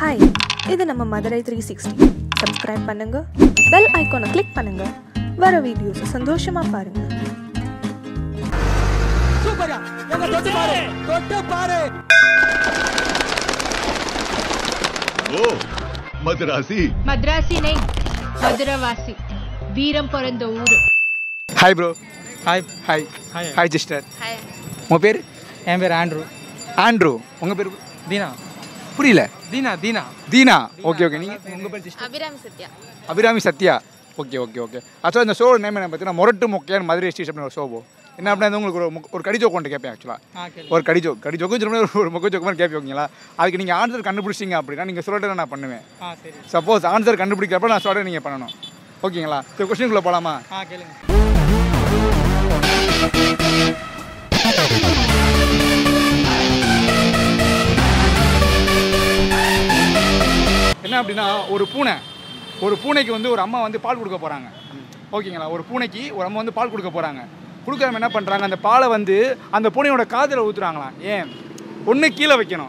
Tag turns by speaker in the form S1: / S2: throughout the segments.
S1: Hi இது நம்ம Madurai three sixty subscribe பண்ணுங்க பெல் ஐக்கானை கிளிக் பண்ணுங்க வர வீடியோஸை சந்தோஷமா பாருங்க
S2: சூப்பர்யா எங்க தொட்டு பாரு தொட்டு பாரு
S3: ஓ மதராசி
S4: మద్రాసి నై మధురవాసి వీరం పొరంద ఊరు
S5: hi bro
S6: hi
S5: hi
S6: Hi.
S5: Hi sister உங்கள் பேர்
S6: என் பேர் ஆண்ட்ரூ
S5: ஆண்ட்ரூ உங்கள் பேர்
S6: தீனா
S5: புரியல
S6: தீனா தீனா
S5: தீனா ஓகே ஓகே நீங்கள் உங்கள் பேர் sister
S4: Abhirami Sathya
S5: Abhirami Sathya okay okay okay ஆக்சுவலாக இந்த ஷோ நேம் என்ன பார்த்தீங்கன்னா மொரட்டு மொக்கையான் மதுரை ஸ்டேஷன் ஒரு ஷோ என்ன அப்படின்னா உங்களுக்கு ஒரு மொக்க- ஒரு கடிஜோ கொண்டு கேட்பேன் ஆக்சுவலாக
S6: ஆ கேளு
S5: ஒரு கடிஜோ கடிஜோக்கும் சொல்ல முடியாது, ஒரு மொக்க ஜோக்கு மாதிரி கேட்பீங்களா அதுக்கு நீங்கள் ஆன்சர் கண்டுபிடிச்சிங்க அப்படின்னா நீங்கள் சொல்லிட்டு நான் பண்ணுவேன்
S6: ஆ சரி
S5: சப்போஸ் ஆன்சர் கண்டுபிடிக்கிறப்ப நான் சொல்கிறேன் நீங்கள் பண்ணணும் ஓகேங்களா சரி கொஸ்டினுக்குள்ளே போகலாமா
S6: ஆ கேளுங்க
S5: என்ன அப்படின்னா ஒரு பூனை ஒரு பூனைக்கு வந்து ஒரு அம்மா வந்து பால் கொடுக்க போகிறாங்க ஓகேங்களா ஒரு பூனைக்கு ஒரு அம்மா வந்து பால் கொடுக்க போகிறாங்க கொடுக்காம என்ன பண்ணுறாங்க அந்த பாலை வந்து அந்த பூனையோட காதில் ஊற்றுறாங்களாம் ஏன் ஒன்று கீழே வைக்கணும்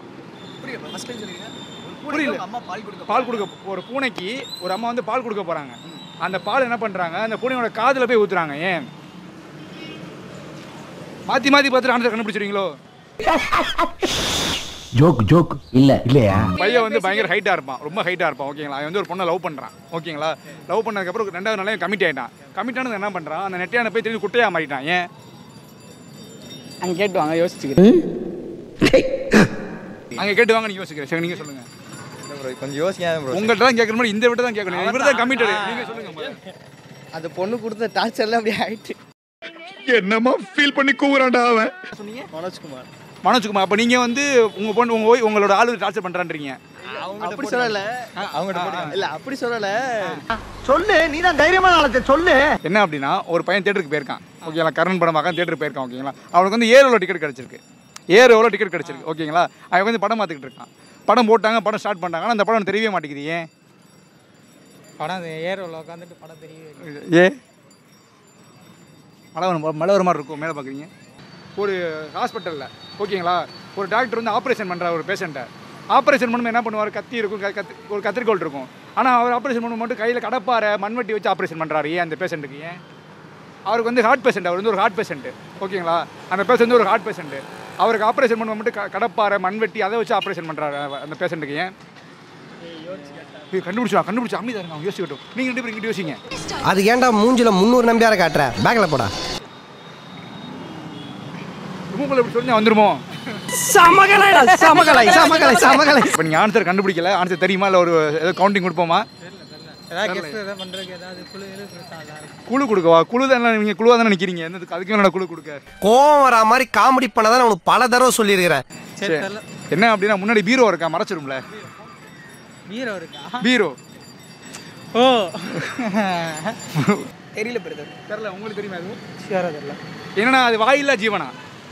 S5: புரியல
S2: அம்மா பால் கொடுக்க
S5: பால் கொடுக்க ஒரு பூனைக்கு ஒரு அம்மா வந்து பால் கொடுக்க போகிறாங்க அந்த பால் என்ன பண்ணுறாங்க அந்த பூனையோட காதில் போய் ஊற்றுறாங்க ஏன் மாற்றி மாற்றி பார்த்துட்டு ஆன்சர் கண்டுபிடிச்சிருவீங்களோ
S7: ஜோக் ஜோக் இல்ல இல்லையா
S5: பையன் வந்து பயங்கர ஹைட்டாக இருப்பான் ரொம்ப ஹைட்டாக இருப்பான் ஓகேங்களா அவன் வந்து ஒரு பொண்ணை லவ் பண்ணுறான் ஓகேங்களா லவ் பண்ணதுக்கப்புறம் ரெண்டாவது நாளே கமிட் ஆகிட்டான் கமிட் ஆனது என்ன பண்ணுறான் அந்த நெட்டையான போய் திரும்பி குட்டையாக மாறிட்டான் ஏன்
S2: அங்க கேட்டு வாங்க யோசிச்சுக்கிறேன்
S5: அங்கே கேட்டு வாங்க நீங்கள் யோசிக்கிறேன் சரி நீங்கள் சொல்லுங்கள்
S8: கொஞ்சம் யோசிக்காத ப்ரோ
S5: உங்கள்கிட்ட தான் கேட்கற மாதிரி இந்த விட்டு தான் கேட்கணும் இவர் தான் கமிட்டட் நீங்கள் சொல்லுங்கள்
S8: அந்த பொண்ணு கொடுத்த டார்ச்சர்லாம் அப்படி ஆயிட்டு
S5: என்னமா ஃபீல் பண்ணி கூவுறான்டா அவன்
S8: மனோஜ்குமார்
S5: மனோஜ்குமார் அப்போ நீங்கள் வந்து உங்கள் பொண்ணு உங்கள் ஓய் உங்களோட ஆளு டார்ச்சர் பண்ணுறான்றீங்க
S8: அப்படி சொல்லல அவங்க இல்ல அப்படி சொல்லல
S2: சொல்லு நீ தான் தைரியமான ஆளத்தை சொல்லு
S5: என்ன அப்படின்னா ஒரு பையன் தேட்டருக்கு போயிருக்கான் ஓகேங்களா கரண் படம் பார்க்க தேட்டருக்கு போயிருக்கான் ஓகேங்களா அவனுக்கு வந்து ஏரோவில் டிக்கெட் கிடச்சிருக்கு ஏரோவில் டிக்கெட் கிடச்சிருக்கு ஓகேங்களா அவன் வந்து படம் பார்த்துக்கிட்டு இருக்கான் படம் போட்டாங்க படம் ஸ்டார்ட் பண்ணாங்க ஆனால் அந்த படம் தெரியவே மாட்டேங்குது ஏன்
S6: படம் ஏரோவில் உட்காந்துட்டு படம் தெரியவே இல்லை.
S5: ஏ மழை வரும் மழை வர மாதிரி இருக்கும் மேலே பார்க்குறீங்க ஒரு ஹாஸ்பிட்டலில் ஓகேங்களா ஒரு டாக்டர் வந்து ஆப்ரேஷன் பண்ணுறார் ஒரு பேஷண்ட்டை ஆப்ரேஷன் பண்ணும்போது என்ன பண்ணுவார் கத்தி இருக்கும் க- கத்தி ஒரு கத்திரிக்கோல் இருக்கும் ஆனால் அவர் ஆப்ரேஷன் பண்ணும்போது மட்டும் கையில் கடப்பாரை மண்வெட்டி வச்சு ஆப்ரேஷன் பண்ணுறாரு ஏன் அந்த பேஷண்ட்டுக்கு ஏன் அவருக்கு வந்து ஹார்ட் பேஷண்ட் அவர் வந்து ஒரு ஹார்ட் பேஷண்ட்டு ஓகேங்களா அந்த பேஷண்ட் வந்து ஒரு ஹார்ட் பேஷண்ட்டு அவருக்கு ஆப்ரேஷன் பண்ணும்போது மட்டும் க- கடப்பாரை மண்வெட்டி அதை வச்சு ஆப்ரேஷன் பண்ணுறாரு அந்த பேஷண்ட்டுக்கு ஏன் ஏய், கண்டுபிடிச்சா கண்டுபிடிச்சா அமைதியாக இருங்க அவங்க யோசிக்கட்டும் நீங்கள் ரெண்டு பேரும் இங்கிட்டு யோசிங்க
S7: அது ஏன்டா மூஞ்சில முந்நூறு நம்பியார காட்டுற பேக்ல போடா
S5: ரூமுக்குள்ள இப்படி சொல்லி வந்துருமோ
S2: சமகலை சமகலை சமகலை சமகலை
S5: இப்போ நீங்கள் ஆன்சர் கண்டுபிடிக்கல ஆன்சர் தெரியுமா இல்லை ஒரு ஏதோ கவுண்டிங் கொடுப்போமா
S6: ஏதாவது கெஸ்ட் ஏதாவது பண்ணுறதுக்கு ஏதாவது குழு இது கொடுத்தா நல்லா இருக்கும்
S5: குழு கொடுக்கவா குழு தானே நீங்கள் குழுவாக தானே நிற்கிறீங்க என்னதுக்கு அதுக்கு மேலே குழு கொடுக்க
S7: கோவம் வரா மாதிரி காமெடி பண்ணதான் உனக்கு பல தடவை சொல்லியிருக்கிறேன்
S6: சரி தெரியல
S5: என்ன அப்படின்னா முன்னாடி பீரோ இருக்கா மறைச்சிரும்ல
S6: ஹீரோ இருக்கா
S5: பீரோ
S6: ஓ
S2: தெரியல பிரதர்
S5: தெரியல உங்களுக்கு தெரியுமா அது
S6: ஷியோராக தெரியல
S5: என்னன்னா அது வாயில்லா ஜீவனா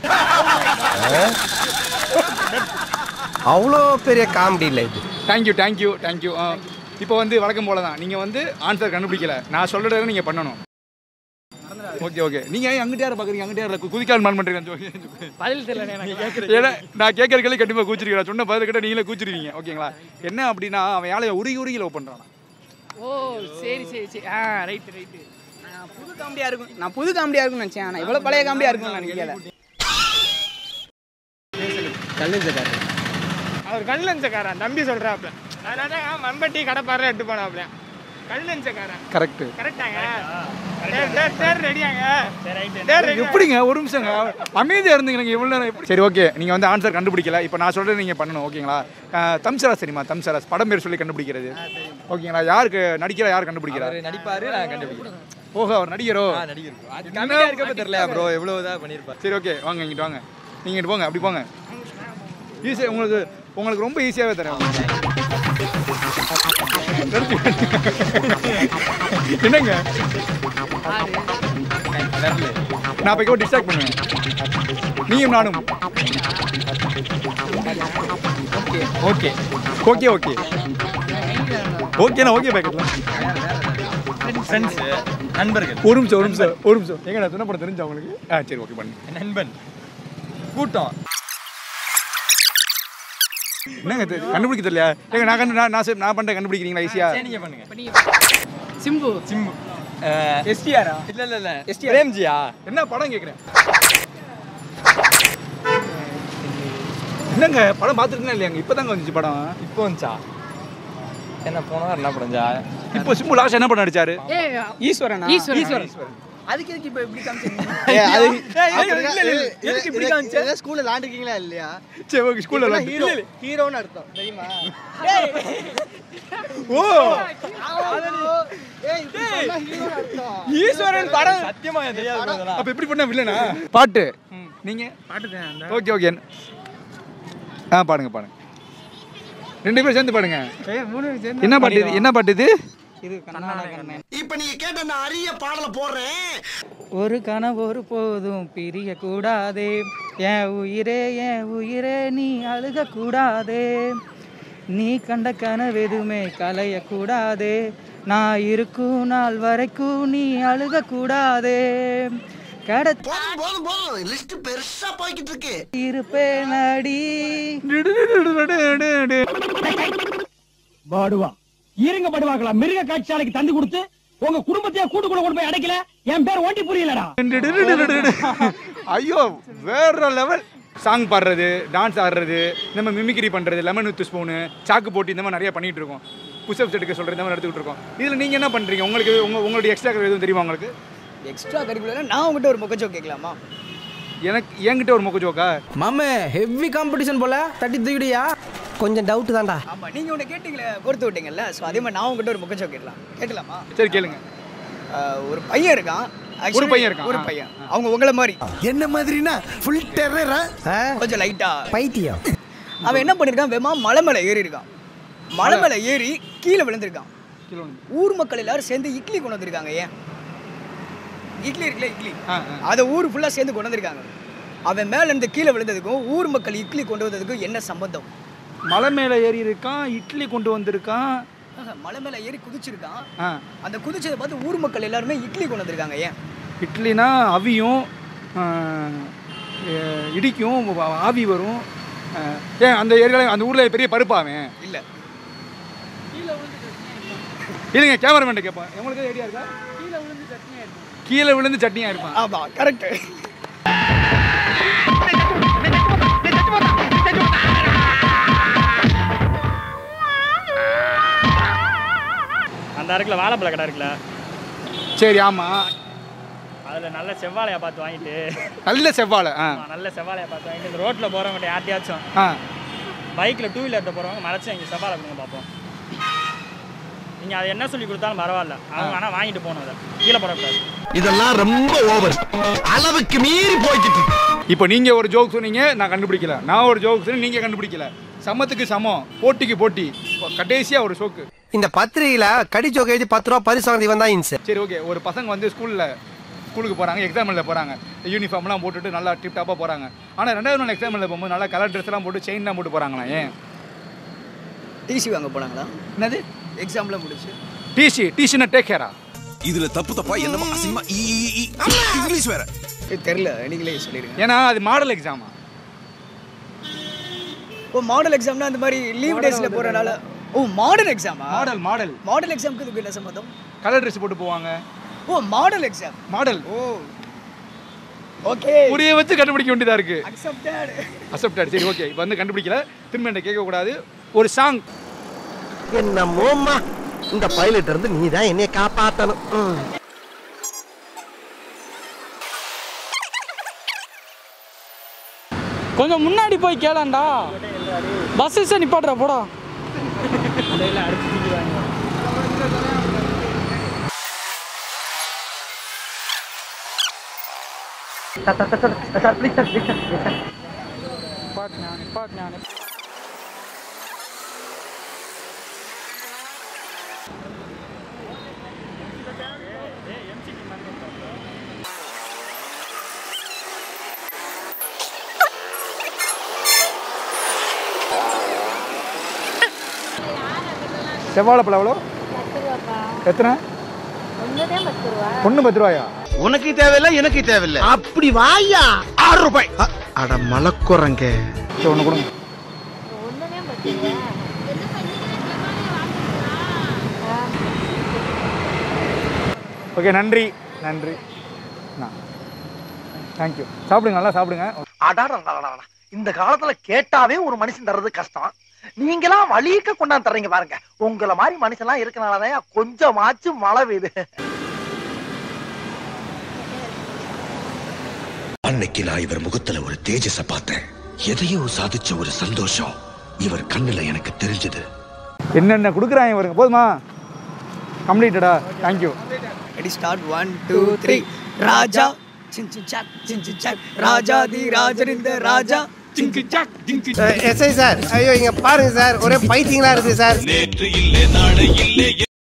S7: அவ்வளோ பெரிய காமெடி இல்லை இது
S5: தேங்க்யூ தேங்க்யூ தேங்க்யூ இப்போ வந்து வழக்கம் போல தான் நீங்கள் வந்து ஆன்சர் கண்டுபிடிக்கல நான் சொல்கிறத நீங்கள் பண்ணணும் ஓகே ஓகே நீங்கள் ஏன் அங்கிட்ட யாரை பார்க்குறீங்க அங்கிட்ட யாரை குதிக்கால் மான் பண்ணுறீங்க
S6: பதில் தெரியல எனக்கு கேட்குறேன்
S5: ஏன்னா நான் கேட்கற கேள்வி கண்டிப்பாக கூச்சிருக்கேன் சொன்ன பதில் கிட்ட நீங்களே கூச்சிருவீங்க ஓகேங்களா என்ன அப்படின்னா அவன் யாழைய உருகி உருகி லவ் பண்ணுறான்
S2: ஓ சரி சரி சரி ஆ ரைட் ரைட் நான் புது காமெடியா இருக்கும் நான் புது காமெடியா இருக்கும்னு நினைச்சேன் ஆனா இவ்வளவு பழைய காமெடியா இருக்கும்னு நான் நினைக்கல
S6: அவர் கல்லஞ்சக்காரன் தம்பி சொல்கிறாப்ல அதனால மம்பட்டி கடப்பாறை எட்டு போனாப்ல கல்லஞ்சக்காரன்
S5: கரெக்டு
S6: கரெக்டாங்க தேர் ரெடியாங்க தேர் ரெடி
S5: எப்படிங்க ஒரு நிமிஷங்க அமைதியாக இருந்தீங்க இவ்வளோ நேரம் எப்படி சரி ஓகே நீங்கள் வந்து ஆன்சர் கண்டுபிடிக்கல இப்போ நான் சொல்கிறது நீங்கள் பண்ணணும் ஓகேங்களா அஹ், தம்சராஸ் தெரியுமா தம்சராஸ் படம் பேர் சொல்லி கண்டுபிடிக்கிறது ஓகேங்களா யாருக்கு நடிக்கிறா யார் கண்டுபிடிக்கிறா
S8: நடிப்பாரு நான் கண்டுபிடிக்கிறேன்
S5: ஓஹோ அவர் நடிகரோ
S8: நடிகர் கம்மியா இருக்கப்ப தெரியல ப்ரோ எவ்வளவு இதா பண்ணிருப்பாரு
S5: சரி ஓகே வாங்க இங்கிட்டு வாங்க நீங்கள் இங்கிட்டு போங்க அப்படி போங்க ஈஸியாக உங்களுக்கு உங்களுக்கு ரொம்ப ஈஸியாகவே தரேன் என்னங்க நான் போய் டிஸ்ட்ராக்ட் பண்ணுவேன் நீயும் நானும் ஓகே ஓகே ஓகே ஓகேண்ணா ஓகே பேக்கெட்லாம்
S8: ஃப்ரெண்ட்ஸ் நண்பர்கள்
S5: ஒரு நிமிஷம் ஒரு நிமிஷம் ஒரு நிமிஷம் எங்க நான் சொன்ன படம் தெரிஞ்சா உங்களுக்கு ஆ சரி ஓகே பண்ணு
S8: நண்பன் கூட்டம்
S5: என்னங்க இது? கண்டுபிடிக்க தெரியல ஏங்க நான் கண்டு நான் நான் சரி, நான் பண்ணுறேன் கண்டுபிடிக்கிறீங்களா ஈஸியாக
S6: நீங்க பண்ணுங்க
S2: சிம்பு
S6: சிம்பு
S2: எஸ்டிஆரா
S6: இல்ல இல்ல இல்ல
S2: STR.
S6: பிரேம்ஜியா
S5: என்ன படம் கேட்குறேன் என்னங்க படம் பார்த்துருக்கேன் இல்லையாங்க இப்போ தாங்க வந்துச்சு படம்
S6: இப்போ வந்துச்சா என்ன போனா என்ன படஞ்சா
S5: இப்போ சிம்பு லாஸ்ட் என்ன படம் நடிச்சாரு
S2: ஏ ஈஸ்வரனா
S4: ஈஸ்வரன்.
S2: ஈஸ்வரன் அதுக்கு எதுக்கு இப்போ இப்படி காமிச்சீங்க
S8: ஏய், அது
S2: இல்ல, இல்ல, இல்ல. எதுக்கு இப்படி காமிச்ச?
S8: ஏதாவது ஸ்கூல்ல விளாண்டுருக்கீங்களா இல்லையா
S5: சரி ஓகே ஸ்கூலில்
S8: ஹீரோ ஹீரோன்னு அர்த்தம் தெரியுமா
S5: ஓ
S8: ஏய் இப்படி சொன்னா ஹீரோன்னு அர்த்தம்
S2: ஈஸ்வரன் படம்
S6: சத்தியமா எனக்கு தெரியாது bro இதெல்லாம்.
S5: அப்போ எப்படி பண்ண வில்லனா பாட்டு நீங்கள்
S6: பாட்டுதான்
S5: ஓகே ஓகே ஆ பாடுங்க பாடுங்க ரெண்டு பேரும் சேர்ந்து பாடுங்க
S6: மூணு
S5: என்ன பாட்டு இது என்ன பாட்டு இது
S2: இது கண்ணான கண்ணன்
S7: இப்ப நீங்க கேட்ட அந்த அரிய பாடல போடுறேன்
S2: ஒரு கனவு ஒரு போதும் பிரிய கூடாதே என் உயிரே என் உயிரே நீ அழுக கூடாதே நீ கண்ட கனவு எதுவுமே கலைய கூடாதே நான் இருக்கும் நாள் வரைக்கும் நீ அழுக கூடாதே கிடைத்து
S7: போதும் போதும் போதும் லிஸ்ட் பெருசா போய்கிட்டு இருக்கு
S2: இருப்பேன் அடி
S9: பாடுவா இருங்க படுவாங்களா மிருக காட்சியாலைக்கு தந்து கொடுத்து உங்க குடும்பத்தையே கூட்டுக்குள்ள கொண்டு போய் அடைக்கல என் பேர் ஓட்டி புரியலடா
S5: ஐயோ வேற லெவல் சாங் பாடுறது டான்ஸ் ஆடுறது நம்ம மிமிக்ரி பண்ணுறது லெமன் வித் ஸ்பூனு சாக்கு போட்டி இந்த மாதிரி நிறைய பண்ணிட்டு இருக்கோம் புஷ்அப்ஸ் எடுக்க சொல்கிறது இந்த மாதிரி எடுத்துக்கிட்டு இருக்கோம் இதில் நீங்கள் என்ன பண்ணுறீங்க உங்களுக்கு உங்க உங்களுடைய எக்ஸ்ட்ரா எதுவும் தெரியுமா உங்களுக்கு
S2: எக்ஸ்ட்ரா கரிக்குலர் நான் உங்ககிட்ட ஒரு முகச்சோ கேட்கலாமா
S5: எனக்கு என்கிட்ட ஒரு மொக்க ஜோக்கா
S2: மாமே ஹெவி காம்படிஷன் போல தட்டி தூக்கிடியா
S7: கொஞ்சம் டவுட் தான்டா
S2: ஆமா நீங்க ஒன்று கேட்டீங்களே கொடுத்து விட்டீங்கல்ல ஸோ அதே மாதிரி நான் உங்ககிட்ட ஒரு முகச்சோ கேட்கலாம் கேட்கலாமா
S5: சரி கேளுங்க
S2: ஆஹ் ஒரு பையன் இருக்கான் Actually,
S5: பையன் இருக்கான்.
S2: ஒரு
S5: ஆ.
S2: பையன் அவங்க உங்களை மாதிரி
S7: என்ன மாதிரினா ஃபுல் டெரரா
S2: கொஞ்சம் லைட்டா
S7: பைத்தியம்
S2: அவன் என்ன பண்ணிருக்கான் வேமா மலை மேலே ஏறி இருக்கான் மலை மேலே ஏறி கீழே விழுந்திருக்கான்
S5: கிலோ ஒன்று.
S2: ஊர் மக்கள் எல்லாரும் சேர்ந்து இட்லி கொண்டு வந்திருக்காங்க ஏன் இட்லி இருக்குல்ல இட்லி
S5: ஆ ஆ
S2: அதை ஊர் ஃபுல்லாக சேர்ந்து கொண்டு வந்திருக்காங்க அவன் மேல இருந்து கீழே விழுந்ததுக்கும் ஊர் மக்கள் இட்லி கொண்டு வந்ததுக்கும் என்ன சம்பந்தம்
S5: மலை மேலே ஏறி இருக்கான் இட்லி கொண்டு வந்திருக்கான்
S2: ஆஹா, மலை மேலே ஏறி குதிச்சிருக்கான்
S5: ஆ
S2: அந்த குதிச்சதை பார்த்து ஊர் மக்கள் எல்லாருமே இட்லி கொண்டு வந்திருக்காங்க ஏன்
S5: இட்லினா அவியும் ஆ, எ, இடிக்கும் வ- ஆவி வரும் ஆ, ஏன் அந்த ஏரியாவில் அந்த ஊரில் பெரிய பருப்பாவன்
S2: இல்லை
S5: இல்லைங்க கேமராமேன் கேட்பேன் உங்களுக்கு ஐடியா இருக்கா கீழே விழுந்து சட்னியாக இருப்பான்
S2: ஆமா கரெக்ட்
S6: அந்த இடத்துல வாழைப்பழ கடை இருக்குல்ல
S5: சரி ஆமாம்
S6: அதில் நல்ல செவ்வாழையை பார்த்து வாங்கிட்டு
S5: நல்ல செவ்வாழை ஆ
S6: ஆமா, நல்ல செவ்வாழையை பார்த்து வாங்கிட்டு இந்த ரோட்டில் போகிறவங்க யார்ட்டையாச்சும்
S5: ஆ
S6: பைக்கில் டூ வீலர்கிட்ட போகிறவங்க மறைச்சு இங்கே செவ்வாழை கொடுங்க பார்ப்போம் நீங்கள் அதை என்ன சொல்லி கொடுத்தாலும் பரவாயில்ல அவங்க ஆனால் வாங்கிட்டு போகணும் அதை கீழே போடக்கூடாது
S7: இதெல்லாம் ரொம்ப ஓவர் அளவுக்கு மீறி போய்கிட்டு இருக்கு.
S5: இப்போ நீங்கள் ஒரு ஜோக் சொன்னீங்க நான் கண்டுபிடிக்கல நான் ஒரு ஜோக் சொன்னேன் நீங்கள் கண்டுபிடிக்கல சமத்துக்கு சமம் போட்டிக்கு போட்டி கடைசியாக ஒரு ஷோக்கு
S7: இந்த பத்திரிகையில கடி ஜோக் எழுதி பத்து ரூபா பரிசு வாங்கி வந்தா இன்சு
S5: சரி ஓகே ஒரு பசங்க வந்து ஸ்கூலில் ஸ்கூலுக்கு போகிறாங்க எக்ஸாம் எழுத போகிறாங்க யூனிஃபார்ம்லாம் போட்டுட்டு நல்லா டிப் டாப்பாக போகிறாங்க ஆனால் ரெண்டாவது நாள் எக்ஸாம் எழுத போகும்போது நல்லா கலர் ட்ரெஸ்லாம் போட்டு செயின்லாம் போட்டு போகிறாங்களா ஏன்
S2: டிசி வாங்க போனாங்களா
S5: என்னது
S2: எக்ஸாம்ல முடிச்சு
S5: டிசி டிசினா டேக் கேரா
S10: இதுல தப்பு தப்பா என்னமோ அசிங்கமா ஈ, ஈ, ஈ. இங்கிலீஷ் வேற
S2: இது தெரியல நீங்களே சொல்லிடுங்க
S5: ஏன்னா அது மாடல் எக்ஸாமா
S2: ஓ மாடல் எக்ஸாம்னா அந்த மாதிரி லீவ் டேஸ்ல போறனால ஓ மாடல் எக்ஸாமா
S5: மாடல் மாடல்
S2: மாடல் எக்ஸாம்க்கு இதுக்கு என்ன சம்மந்தம்
S5: கலர் ட்ரெஸ் போட்டு போவாங்க
S2: ஓ மாடல் எக்ஸாம்
S5: மாடல்
S2: ஓ ஓகே
S5: புரிய வச்சு கண்டுபிடிக்க வேண்டியதா இருக்கு
S2: அக்செப்டட்
S5: அக்செப்டட் சரி ஓகே இப்போ வந்து கண்டுபிடிக்கல திரும்ப என்ன கேட்கக்கூடாது ஒரு சாங்
S7: என்னமோம்மா இந்த பைலட் இருந்து நீ தான் என்னைய காப்பாத்தணும் ம்.
S9: கொஞ்சம் முன்னாடி போய் கேளாண்டா பஸ் நிப்பாட்டுற போடா
S5: செவ்வாழைப்பழம் எவ்வளோ எத்தனை ஒன்று பத்து ரூபாயா
S7: உனக்கு தேவையில்ல எனக்கு தேவையில்ல அப்படி வாயா ஆறு ரூபாய் அ- அட மலக்குறங்க
S5: சரி ஒன்று கொடுங்க ஓகே நன்றி நன்றி தேங்க்யூ சாப்பிடுங்க நல்லா சாப்பிடுங்க
S7: அடாடா இந்த காலத்துல கேட்டாவே ஒரு மனுஷன் தர்றது கஷ்டம் நீங்களாம் வழிக்க கொண்டாந்து தர்றீங்க பாருங்க உங்களை மாதிரி மனுஷன்லாம் இருக்கனாலதான் கொஞ்சமாச்சும் மழை பெய்யுது
S10: அன்னைக்கு நான் இவர் முகத்துல ஒரு தேஜஸ பார்த்தேன் எதையோ சாதிச்ச ஒரு சந்தோஷம் இவர் கண்ணுல எனக்கு தெரிஞ்சது
S5: என்னென்ன கொடுக்குறாங்க வருங்க போதுமா கம்ப்ளீட்டடா thank you
S8: ready start one two three ராஜா சிஞ்சு சாக் சிஞ்சு சாக் ராஜா தி ராஜரிந்த ராஜா சிங்கு சாக் சிங்கு
S11: எஸ்ஐ சார் ஐயோ இங்க பாருங்க சார் ஒரே பைத்தியங்களா இருக்கு சார்
S10: நேற்று இல்லை நாளை இல்லை